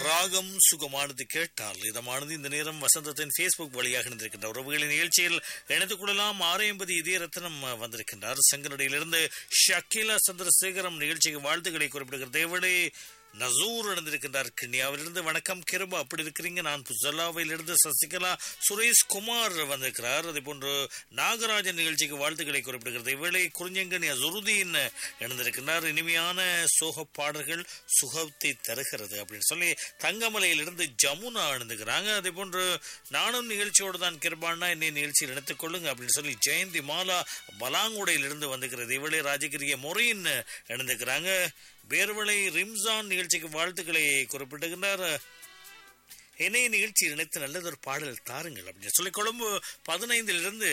ராகம் சுகமானது கேட்டால் இதமானது இந்த நேரம் வசந்தத்தின் ஃபேஸ்புக் வழியாக இணைந்திருக்கின்ற உறவுகளின் நிகழ்ச்சியில் இணைத்துக் கொள்ளலாம் ஆறு எண்பது இதய ரத்னம் வந்திருக்கின்றார் சங்கநடியிலிருந்து ஷக்கிலா சந்திரசேகரம் நிகழ்ச்சிக்கு வாழ்த்துக்களை குறிப்பிடுகிற தேவடே நசூர் இணைந்திருக்கின்றார் கிண்ணியாவிலிருந்து வணக்கம் கிருபா அப்படி இருக்கிறீங்க நான் புசல்லாவிலிருந்து சசிகலா சுரேஷ் குமார் வந்திருக்கிறார் அதே போன்று நாகராஜன் நிகழ்ச்சிக்கு வாழ்த்துக்களை குறிப்பிடுகிறது இவ்வேளை குறிஞ்சங்கனி அசுருதீன் இணைந்திருக்கின்றார் இனிமையான சோக பாடல்கள் சுகத்தை தருகிறது அப்படின்னு சொல்லி தங்கமலையிலிருந்து ஜமுனா இணைந்துக்கிறாங்க அதே போன்று நானும் நிகழ்ச்சியோடு தான் கிருபானா என்னை நிகழ்ச்சியில் இணைத்துக் கொள்ளுங்க அப்படின்னு சொல்லி ஜெயந்தி மாலா பலாங்குடையிலிருந்து வந்திருக்கிறது இவளே ராஜகிரிய முறையின் இணைந்துக்கிறாங்க வேர்வலை ரிம்சான் நிகழ்ச்சிக்கு வாழ்த்துக்களை குறிப்பிட்டுகின்றார் இணைய நிகழ்ச்சி இணைத்து நல்லதொரு பாடல் தாருங்கள் அப்படின்னு சொல்லி கொழும்பு பதினைந்திலிருந்து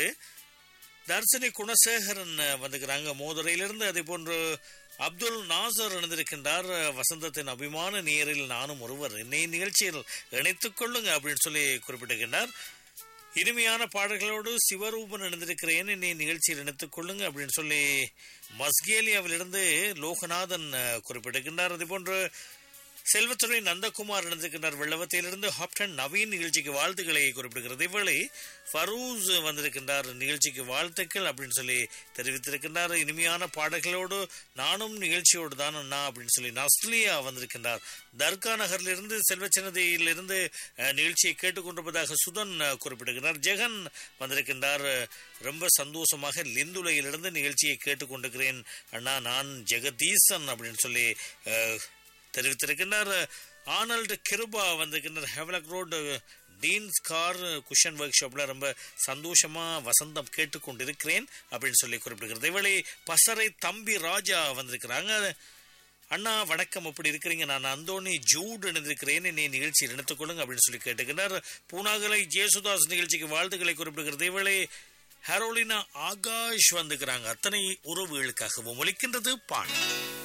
தர்சனி குணசேகரன் வந்துக்கிறாங்க மோதுரையிலிருந்து அதே போன்று அப்துல் நாசர் இணைந்திருக்கின்றார் வசந்தத்தின் அபிமான நேரில் நானும் ஒருவர் என்னை நிகழ்ச்சியில் இணைத்துக் கொள்ளுங்க அப்படின்னு சொல்லி குறிப்பிட்டுகின்றார் இனிமையான பாடல்களோடு சிவரூபன் இணைந்திருக்கிறேன் என்னை நிகழ்ச்சியில் இணைத்துக் கொள்ளுங்க அப்படின்னு சொல்லி மஸ்கேலியாவிலிருந்து லோகநாதன் குறிப்பிட்டிருக்கின்றார் அதே போன்று செல்வத்துறை நந்தகுமார் இணைந்திருக்கின்றார் வெள்ளவத்தையிலிருந்து ஹாப்டன் நவீன் நிகழ்ச்சிக்கு வாழ்த்துக்களை குறிப்பிடுகிறது இவளை ஃபரூஸ் வந்திருக்கின்றார் நிகழ்ச்சிக்கு வாழ்த்துக்கள் அப்படின்னு சொல்லி தெரிவித்திருக்கின்றார் இனிமையான பாடல்களோடு நானும் நிகழ்ச்சியோடு தான் அண்ணா அப்படின்னு சொல்லி நஸ்லியா வந்திருக்கின்றார் தர்கா நகரிலிருந்து செல்வச்சனதியிலிருந்து நிகழ்ச்சியை கேட்டுக்கொண்டிருப்பதாக சுதன் குறிப்பிடுகிறார் ஜெகன் வந்திருக்கின்றார் ரொம்ப சந்தோஷமாக லிந்துலையிலிருந்து நிகழ்ச்சியை கேட்டுக்கொண்டிருக்கிறேன் அண்ணா நான் ஜெகதீசன் அப்படின்னு சொல்லி தெரிவித்திருக்கின்றார் ஆனல்டு கிருபா வந்திருக்கின்றார் Havelock road teens car cushion work ஷாப்ல ரொம்ப சந்தோஷமா வசந்தம் கேட்டுக்கொண்டிருக்கிறேன் அப்படின்னு சொல்லி குறிப்பிடுகிறது இவளை பசறை தம்பி ராஜா வந்திருக்கிறாங்க அண்ணா வணக்கம் அப்படி இருக்கிறீங்க நான் அந்தோனி ஜூட் இணைந்திருக்கிறேன் என்னை நிகழ்ச்சியில் இணைத்துக் கொள்ளுங்க அப்படின்னு சொல்லி கேட்டுக்கிறார் பூனாகலை ஜேசுதாஸ் நிகழ்ச்சிக்கு வாழ்த்துக்களை குறிப்பிடுகிறது இவளை ஹரோலினா ஆகாஷ் வந்துக்கிறாங்க அத்தனை உறவுகளுக்காகவும் ஒலிக்கின்றது பாடல்